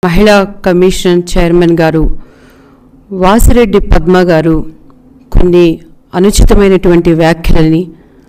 మహిళా commission chairman గారు వాసిరెడ్డి పద్మ గారు కొన్ని అనుచితమైనటువంటి వ్యాఖ్యలని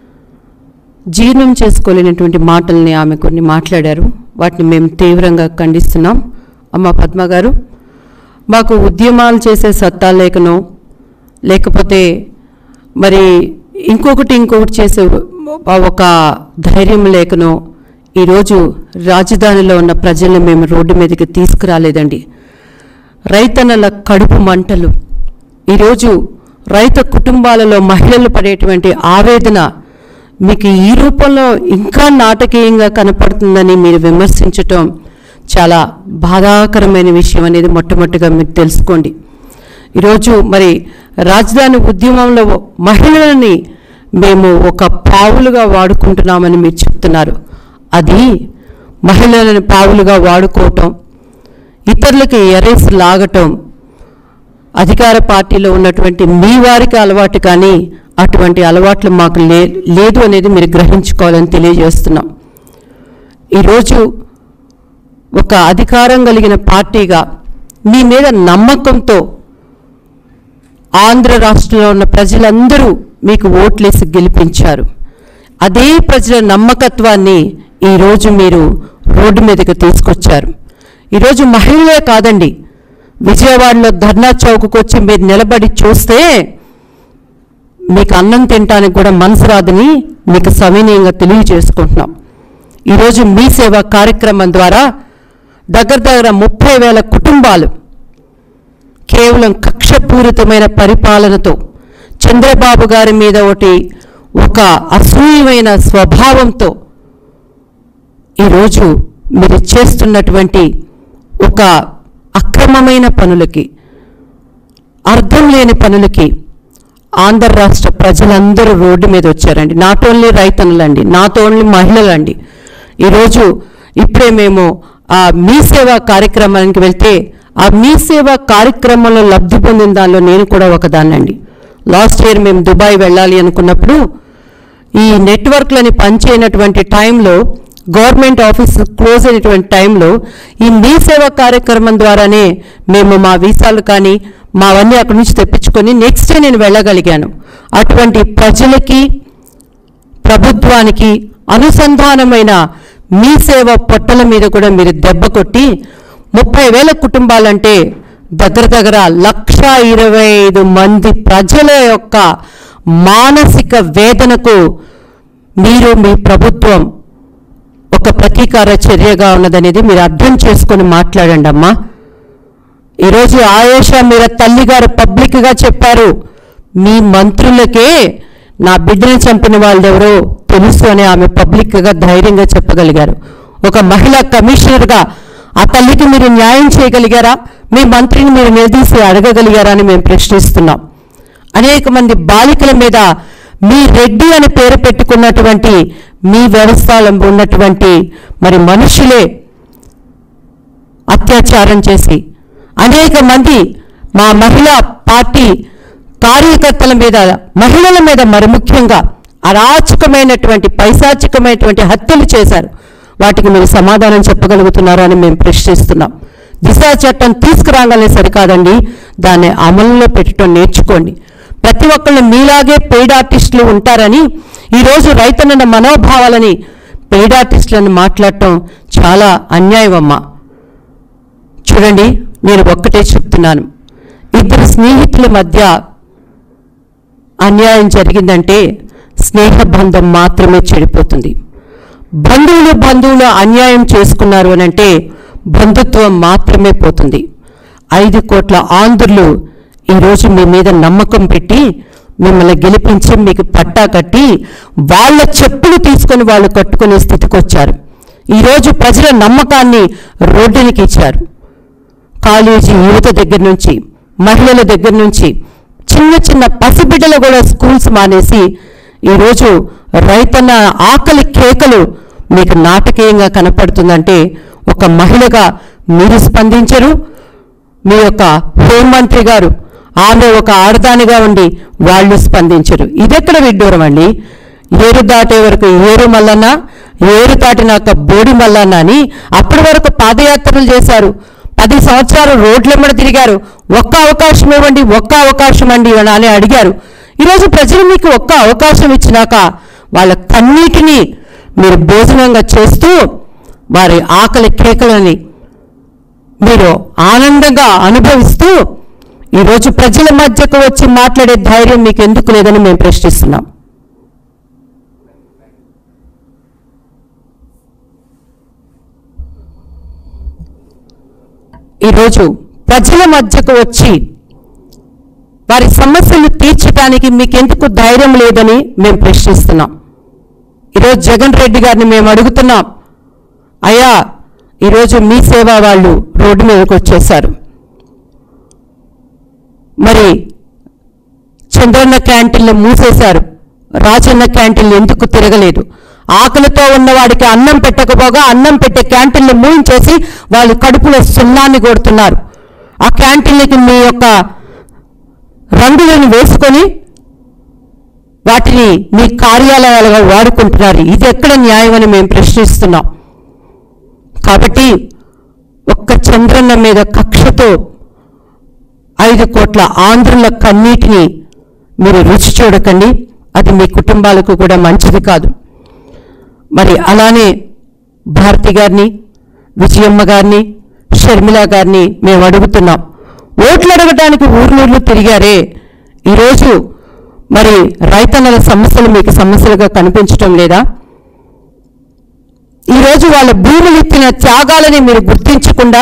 జీర్ణం చేసుకోలేనటువంటి మాటల్ని ఆమె కొన్ని మాట్లాడారు వాటిని మేము తీవ్రంగా ఖండిస్తున్నాం అమ్మ పద్మ గారు మాకు ఉద్యమాలు చేసే సత్తా లేకనో లేకపోతే మరి ఇంకొకటి ఇంకొకటి చేసే ఒక ధైర్యం లేకనో ఈరోజు రాజధానిలో ఉన్న ప్రజల్ని మేము రోడ్డు మీదకి తీసుకురాలేదండి రైతన్నల కడుపు మంటలు ఈరోజు రైతు కుటుంబాలలో మహిళలు పడేటువంటి ఆవేదన మీకు ఈ రూపంలో ఇంకా నాటకీయంగా కనపడుతుందని మీరు విమర్శించటం చాలా బాధాకరమైన విషయం అనేది మొట్టమొదటిగా మీరు తెలుసుకోండి ఈరోజు మరి రాజధాని ఉద్యమంలో మహిళలని మేము ఒక పావులుగా వాడుకుంటున్నామని మీరు చెప్తున్నారు అది మహిళలను పావులుగా వాడుకోవటం ఇతరులకి ఎరేసి లాగటం అధికార పార్టీలో ఉన్నటువంటి మీ వారికి అలవాటు కానీ అటువంటి అలవాట్లు మాకు లే లేదు అనేది మీరు గ్రహించుకోవాలని తెలియజేస్తున్నాం ఈరోజు ఒక అధికారం కలిగిన పార్టీగా మీ మీద నమ్మకంతో ఆంధ్ర రాష్ట్రంలో ఉన్న ప్రజలందరూ మీకు ఓట్లేసి గెలిపించారు అదే ప్రజల నమ్మకత్వాన్ని ఈరోజు మీరు రోడ్డు మీదకి తీసుకొచ్చారు ఈరోజు మహిళలే కాదండి విజయవాడలో ధర్నా చౌక్కి వచ్చి మీరు నిలబడి చూస్తే మీకు అన్నం తినటానికి కూడా మనసు రాదని మీకు సవినీయంగా తెలియజేసుకుంటున్నాం ఈరోజు మీ సేవ కార్యక్రమం ద్వారా దగ్గర దగ్గర ముప్పై వేల కుటుంబాలు కేవలం కక్షపూరితమైన పరిపాలనతో చంద్రబాబు గారి మీద ఒకటి ఒక అసూయమైన స్వభావంతో ఈరోజు మీరు చేస్తున్నటువంటి ఒక అక్రమమైన పనులకి అర్థం లేని పనులకి ఆంధ్ర రాష్ట్ర ప్రజలందరూ రోడ్డు మీద వచ్చారండి నాట్ ఓన్లీ రైతన్నులండి నాట్ ఓన్లీ మహిళలండి ఈరోజు ఇప్పుడే మేము ఆ మీ సేవ కార్యక్రమానికి వెళ్తే ఆ మీ సేవ కార్యక్రమంలో లబ్ధి పొందిన దానిలో నేను కూడా ఒకదాన్నండి లాస్ట్ ఇయర్ మేము దుబాయ్ వెళ్ళాలి అనుకున్నప్పుడు ఈ నెట్వర్క్లని పనిచేయనటువంటి టైంలో గవర్నమెంట్ ఆఫీస్ క్లోజ్ అయినటువంటి టైంలో ఈ మీ సేవ కార్యక్రమం ద్వారానే మేము మా వీసాలు కానీ మావన్నీ అక్కడి నుంచి తెప్పించుకొని నెక్స్ట్ డే నేను వెళ్ళగలిగాను అటువంటి ప్రజలకి ప్రభుత్వానికి అనుసంధానమైన మీ సేవ పొట్టల మీద కూడా మీరు దెబ్బ కొట్టి ముప్పై వేల కుటుంబాలంటే దగ్గర దగ్గర లక్ష ఇరవై ఐదు మంది ప్రజల యొక్క మానసిక వేదనకు మీరు మీ ప్రభుత్వం ఒక ప్రతీకార చర్యగా ఉన్నదనేది మీరు అర్థం చేసుకొని మాట్లాడండి అమ్మా ఈరోజు ఆయేషా మీర తల్లిగారు పబ్లిక్గా చెప్పారు మీ మంత్రులకే నా బిడ్డని చంపిన వాళ్ళెవరో తెలుసు అని ఆమె పబ్లిక్గా ధైర్యంగా చెప్పగలిగారు ఒక మహిళా కమిషనర్గా ఆ తల్లికి మీరు న్యాయం చేయగలిగారా మీ మంత్రిని మీరు నిలదీసి అడగగలిగారా అని మేము ప్రశ్నిస్తున్నాం అనేక మంది బాలికల మీద మీ రెడ్డి అని పేరు పెట్టుకున్నటువంటి మీ వ్యవస్థలో ఉన్నటువంటి మరి మనుషులే అత్యాచారం చేసి అనేక మంది మా మహిళా పార్టీ కార్యకర్తల మీద మహిళల మీద మరి ముఖ్యంగా అరాచకమైనటువంటి పైశాచికమైనటువంటి హత్యలు చేశారు వాటికి మీరు సమాధానం చెప్పగలుగుతున్నారా అని మేము ప్రశ్నిస్తున్నాం దిశ చట్టం తీసుకురాగానే సరికాదండి దాన్ని అమలులో పెట్టడం నేర్చుకోండి ప్రతి ఒక్కళ్ళు మీలాగే పెయిడ్ ఆర్టిస్టులు ఉంటారని ఈరోజు రైతన్న మనోభావాలని పెయిడ్ ఆర్టిస్టులను మాట్లాడటం చాలా అన్యాయం అమ్మా చూడండి నేను ఒక్కటే చెప్తున్నాను ఇద్దరు స్నేహితుల మధ్య అన్యాయం జరిగిందంటే స్నేహబంధం మాత్రమే చెడిపోతుంది బంధువులు బంధువులు అన్యాయం చేసుకున్నారు అని అంటే బంధుత్వం మాత్రమే పోతుంది ఐదు కోట్ల ఆంధ్రులు ఈరోజు మీ మీద నమ్మకం పెట్టి మిమ్మల్ని గెలిపించి మీకు పట్టా కట్టి వాళ్ళ చెప్పులు తీసుకొని వాళ్ళు కట్టుకునే స్థితికి వచ్చారు ఈరోజు ప్రజల నమ్మకాన్ని రోడ్డునికి ఇచ్చారు కాలేజీ యువత దగ్గర నుంచి మహిళల దగ్గర నుంచి చిన్న చిన్న పసిబిడ్డలు కూడా స్కూల్స్ మానేసి ఈరోజు రైతన్న ఆకలి కేకలు మీకు నాటకీయంగా కనపడుతుందంటే ఒక మహిళగా మీరు స్పందించరు మీ యొక్క హోంమంత్రి గారు ఆమె ఒక ఆడదానిగా ఉండి వాళ్ళు స్పందించరు ఇదెక్కడ విడ్డూరం అండి ఏరు దాటే వరకు ఏరు మల్లన్న ఏరు దాటినాక బోడి మల్లన్న అని అప్పటి వరకు పాదయాత్రలు చేశారు పది సంవత్సరాలు రోడ్ల మీద తిరిగారు ఒక్క అవకాశం ఇవ్వండి ఒక్క అవకాశం అండి అని అని అడిగారు ఈరోజు ప్రజలు మీకు ఒక్క అవకాశం ఇచ్చినాక వాళ్ళ కన్నీటిని మీరు భోజనంగా చేస్తూ వారి ఆకలి కేకలని మీరు ఆనందంగా అనుభవిస్తూ ఈరోజు ప్రజల మధ్యకు వచ్చి మాట్లాడే ధైర్యం మీకు ఎందుకు లేదని మేము ప్రశ్నిస్తున్నాం ఈరోజు ప్రజల మధ్యకు వచ్చి వారి సమస్యలు తీర్చడానికి మీకెందుకు ధైర్యం లేదని మేము ప్రశ్నిస్తున్నాం ఈరోజు జగన్ రెడ్డి గారిని మేము అడుగుతున్నాం అయ్యా ఈరోజు మీ సేవ వాళ్ళు రోడ్డు మీదకి వచ్చేశారు మరి చంద్రన్న క్యాంటీన్లు మూసేశారు రాజన్న క్యాంటీన్లు ఎందుకు తిరగలేదు ఆకలితో ఉన్నవాడికి అన్నం పెట్టకపోగా అన్నం పెట్టే క్యాంటీన్లు మూయించేసి వాళ్ళు కడుపులో సున్నాన్ని కొడుతున్నారు ఆ క్యాంటీన్లకి మీ యొక్క రంగులను వేసుకొని వాటిని మీ కార్యాలయాలుగా వాడుకుంటున్నారు ఇది ఎక్కడ న్యాయం అని మేము ప్రశ్నిస్తున్నాం కాబట్టి ఒక్క చంద్రన్న మీద కక్షతో ఐదు కోట్ల ఆంధ్రుల కన్నీటిని మీరు రుచి చూడకండి అది మీ కుటుంబాలకు కూడా మంచిది కాదు మరి అలానే భారతి గారిని విజయమ్మ గారిని షర్మిల గారిని మేము అడుగుతున్నాం ఓట్లు అడగడానికి ఊర్లూర్లు తిరిగారే ఈరోజు మరి రైతన్నల సమస్యలు మీకు సమస్యలుగా కనిపించటం లేదా ఈరోజు వాళ్ళ భూములు ఇచ్చిన త్యాగాలని మీరు గుర్తించకుండా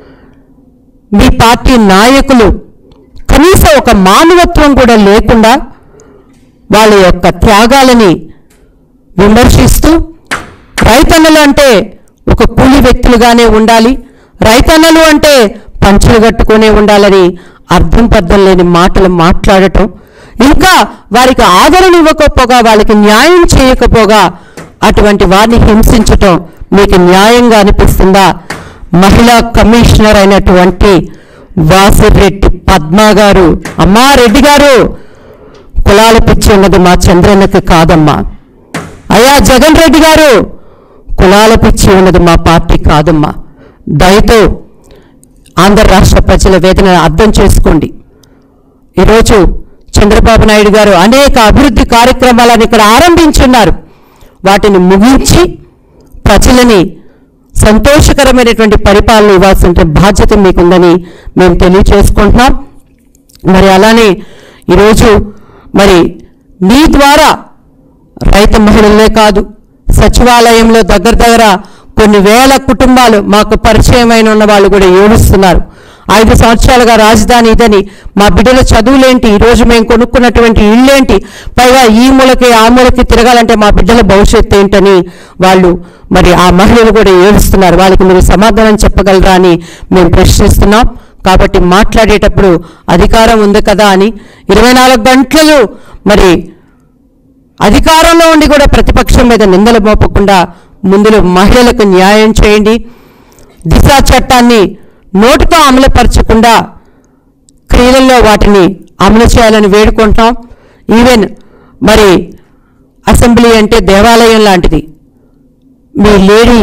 మీ పార్టీ నాయకులు కనీసం ఒక మానవత్వం కూడా లేకుండా వాళ్ళ యొక్క త్యాగాలని విమర్శిస్తూ రైతన్నలు అంటే ఒక కూలి వ్యక్తులుగానే ఉండాలి రైతన్నలు అంటే పంచులు కట్టుకునే ఉండాలని అర్థం పర్థం లేని మాటలు మాట్లాడటం ఇంకా వారికి ఆదరణ ఇవ్వకపోగా వాళ్ళకి న్యాయం చేయకపోగా అటువంటి వారిని హింసించటం మీకు న్యాయంగా అనిపిస్తుందా మహిళా కమిషనర్ అయినటువంటి వాసిరెడ్డి పద్మ గారు అమ్మా రెడ్డి గారు కులాల పిచ్చి ఉన్నది మా చంద్రన్నకి కాదమ్మా అయ్యా జగన్ రెడ్డి గారు కులాల పిచ్చి ఉన్నది మా పార్టీ కాదమ్మా దయతో ఆంధ్ర రాష్ట్ర ప్రజల వేదన అర్థం చేసుకోండి ఈరోజు చంద్రబాబు నాయుడు గారు అనేక అభివృద్ధి కార్యక్రమాలను ఇక్కడ ఆరంభించున్నారు వాటిని ముగించి ప్రజలని సంతోషకరమైనటువంటి పరిపాలన ఇవ్వాల్సిన బాధ్యత మీకుందని మేము తెలియచేసుకుంటున్నాం మరి అలానే ఈరోజు మరి మీ ద్వారా రైతు మహిళలే కాదు సచివాలయంలో దగ్గర దగ్గర కొన్ని వేల కుటుంబాలు మాకు పరిచయమైన ఉన్న వాళ్ళు కూడా ఏడుస్తున్నారు ఐదు సంవత్సరాలుగా రాజధాని ఇదని మా బిడ్డల చదువులేంటి ఈరోజు మేము కొనుక్కున్నటువంటి ఇళ్ళేంటి పైగా ఈ మూలకి ఆ మూలకి తిరగాలంటే మా బిడ్డల భవిష్యత్తు ఏంటని వాళ్ళు మరి ఆ మహిళలు కూడా ఏడుస్తున్నారు వాళ్ళకి మీరు సమాధానం చెప్పగలరా అని మేము ప్రశ్నిస్తున్నాం కాబట్టి మాట్లాడేటప్పుడు అధికారం ఉంది కదా అని ఇరవై నాలుగు గంటలు మరి అధికారంలో ఉండి కూడా ప్రతిపక్షం మీద నిందలు మోపకుండా ముందులో మహిళలకు న్యాయం చేయండి దిశ చట్టాన్ని నోటితో అమలుపరచకుండా క్రియలలో వాటిని అమలు చేయాలని వేడుకుంటాం ఈవెన్ మరి అసెంబ్లీ అంటే దేవాలయం లాంటిది మీ లేడీ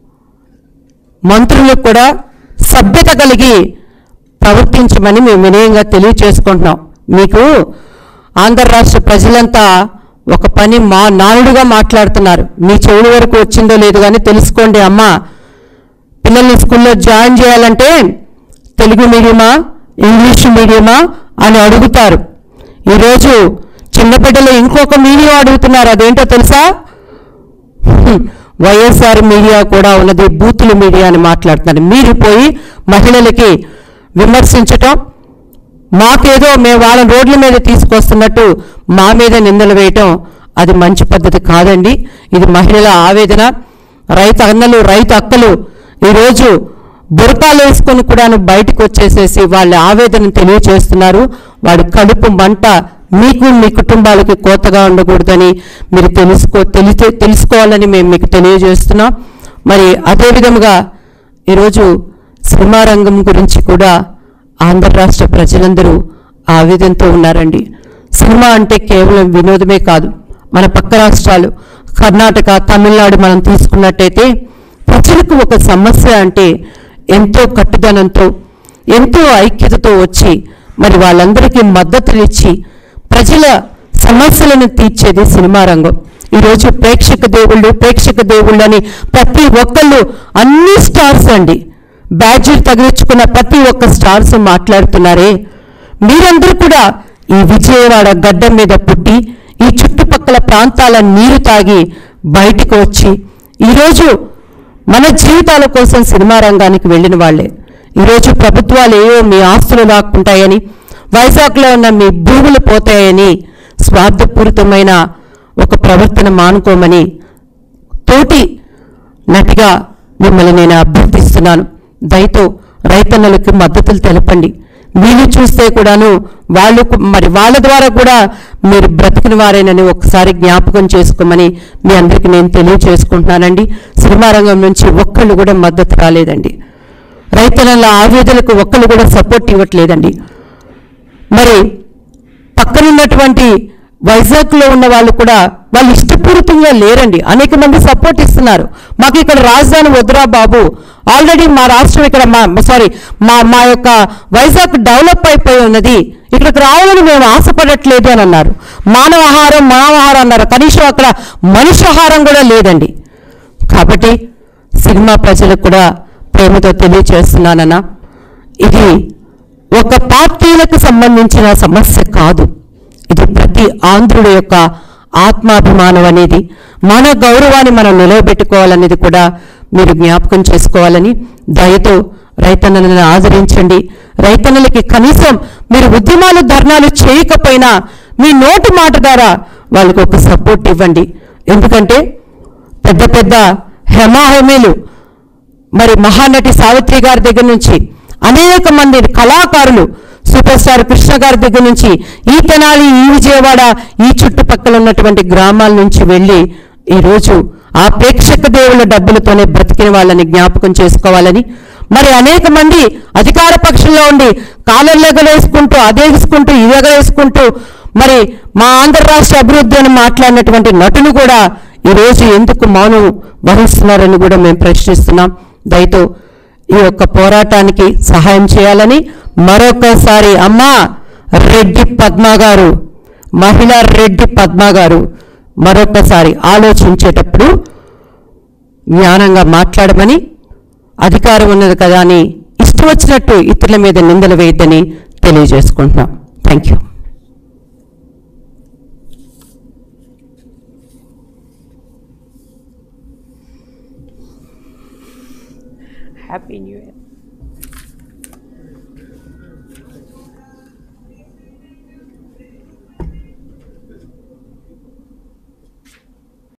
మంత్రులకు కూడా సభ్యత కలిగి ప్రవర్తించమని మేము వినయంగా తెలియచేసుకుంటున్నాం మీకు ఆంధ్ర రాష్ట్ర ప్రజలంతా ఒక పని మా నానుడుగా మాట్లాడుతున్నారు మీ చెవుల వరకు వచ్చిందో లేదో కానీ తెలుసుకోండి అమ్మా పిల్లల్ని స్కూల్లో జాయిన్ చేయాలంటే తెలుగు మీడియమా ఇంగ్లీష్ మీడియమా అని అడుగుతారు ఈరోజు చిన్న బిడ్డలు ఇంకొక మీడియం అడుగుతున్నారు అదేంటో తెలుసా హ్మ్. వైఎస్ఆర్ మీడియా కూడా ఉన్నది బూతుల మీడియా అని మాట్లాడుతున్నారు మీరు పోయి మహిళలకి విమర్శించటం మాకేదో మేము వాళ్ళని రోడ్ల మీద తీసుకొస్తున్నట్టు మా మీద నిందలు వేయటం అది మంచి పద్ధతి కాదండి ఇది మహిళల ఆవేదన రైతు అన్నలు రైతు అక్కలు ఈరోజు బురకాలు వేసుకొని కూడాను బయటకు వచ్చేసేసి వాళ్ళ ఆవేదన తెలియచేస్తున్నారు వాడి కడుపు మంట మీకు మీ కుటుంబాలకి కోతగా ఉండకూడదని మీరు తెలుసుకో తెలిసే తెలుసుకోవాలని మేము మీకు తెలియజేస్తున్నాం మరి అదే విధముగా ఈరోజు సినిమా రంగం గురించి కూడా ఆంధ్ర రాష్ట్ర ప్రజలందరూ ఆవేదనతో ఉన్నారండి సినిమా అంటే కేవలం వినోదమే కాదు మన పక్క రాష్ట్రాలు కర్ణాటక తమిళనాడు మనం తీసుకున్నట్టయితే ప్రజలకు ఒక సమస్య అంటే ఎంతో కట్టుదనంతో ఎంతో ఐక్యతతో వచ్చి మరి వాళ్ళందరికీ మద్దతునిచ్చి ప్రజల సమస్యలను తీర్చేది సినిమా రంగం ఈరోజు ప్రేక్షక దేవుళ్ళు ప్రేక్షక దేవుళ్ళు అని ప్రతి ఒక్కళ్ళు అన్ని స్టార్స్ అండి బ్యాడ్జీలు తగిలించుకున్న ప్రతి ఒక్క స్టార్స్ మాట్లాడుతున్నారే మీరందరూ కూడా ఈ విజయవాడ గడ్డ మీద పుట్టి ఈ చుట్టుపక్కల ప్రాంతాల నీరు తాగి బయటకు వచ్చి ఈరోజు మన జీవితాల కోసం సినిమా రంగానికి వెళ్ళిన వాళ్ళే ఈరోజు ప్రభుత్వాలు ఏవో మీ ఆస్తులు లాక్కుంటాయని వైజాగ్లో ఉన్న మీ భూములు పోతాయని స్వార్థపూరితమైన ఒక ప్రవర్తన మానుకోమని తోటి నటిగా మిమ్మల్ని నేను అభ్యర్థిస్తున్నాను దయతో రైతన్నలకు మద్దతులు తెలపండి వీళ్ళు చూస్తే కూడాను వాళ్ళు కు- మరి వాళ్ళ ద్వారా కూడా మీరు బ్రతికిన వారేనని ఒకసారి జ్ఞాపకం చేసుకోమని మీ అందరికీ నేను తెలియజేసుకుంటున్నానండి సినిమా రంగం నుంచి ఒక్కళ్ళు కూడా మద్దతు రాలేదండి రైతన్నల ఆవేదనకు ఒక్కళ్ళు కూడా సపోర్ట్ ఇవ్వట్లేదండి మరి పక్కనున్నటువంటి వైజాగ్లో ఉన్న వాళ్ళు కూడా వాళ్ళు ఇష్టపూరితంగా లేరండి అనేక మంది సపోర్ట్ ఇస్తున్నారు మాకు ఇక్కడ రాజధాని వద్దురా బాబు ఆల్రెడీ మా రాష్ట్రం ఇక్కడ మా సారీ మా మా యొక్క వైజాగ్ డెవలప్ అయిపోయి ఉన్నది ఇక్కడికి రావాలని మేము ఆశపడట్లేదు అని అన్నారు మానవాహారం మానవాహారం అన్నారు కనీసం అక్కడ మనిషి ఆహారం కూడా లేదండి కాబట్టి సినిమా ప్రజలకు కూడా ప్రేమతో తెలియచేస్తున్నానన్నా ఇది ఒక పార్టీలకు సంబంధించిన సమస్య కాదు ఇది ప్రతి ఆంధ్రుడి యొక్క ఆత్మాభిమానం అనేది మన గౌరవాన్ని మనం నిలవబెట్టుకోవాలనేది కూడా మీరు జ్ఞాపకం చేసుకోవాలని దయతో రైతన్నలను ఆదరించండి రైతన్నలకి కనీసం మీరు ఉద్యమాలు ధర్నాలు చేయకపోయినా మీ నోటి మాట ద్వారా వాళ్ళకి ఒక సపోర్ట్ ఇవ్వండి ఎందుకంటే పెద్ద పెద్ద హెమాహెమీలు మరి మహానటి సావిత్రి గారి దగ్గర నుంచి అనేక మంది కళాకారులు సూపర్ స్టార్ కృష్ణ గారి దగ్గర నుంచి ఈ తెనాలి ఈ విజయవాడ ఈ చుట్టుపక్కల ఉన్నటువంటి గ్రామాల నుంచి వెళ్ళి ఈరోజు ఆ ప్రేక్షక దేవుళ్ళ డబ్బులతోనే బ్రతికిన వాళ్ళని జ్ఞాపకం చేసుకోవాలని మరి అనేక మంది అధికార పక్షంలో ఉండి కాలర్లు ఎగలేసుకుంటూ అదేసుకుంటూ ఇదెగలేసుకుంటూ మరి మా ఆంధ్ర రాష్ట్ర అభివృద్ధి అని మాట్లాడినటువంటి నటులు కూడా ఈరోజు ఎందుకు మౌనం వహిస్తున్నారని కూడా మేము ప్రశ్నిస్తున్నాం దయతో ఈ యొక్క పోరాటానికి సహాయం చేయాలని మరొకసారి అమ్మా రెడ్డి పద్మ గారు మహిళా రెడ్డి పద్మ గారు మరొకసారి ఆలోచించేటప్పుడు జ్ఞానంగా మాట్లాడమని అధికారం ఉన్నది కదా అని ఇష్టం వచ్చినట్టు ఇతరుల మీద నిందలు వేయద్దని తెలియజేసుకుంటున్నాం థ్యాంక్ యూ హ్యాపీ న్యూ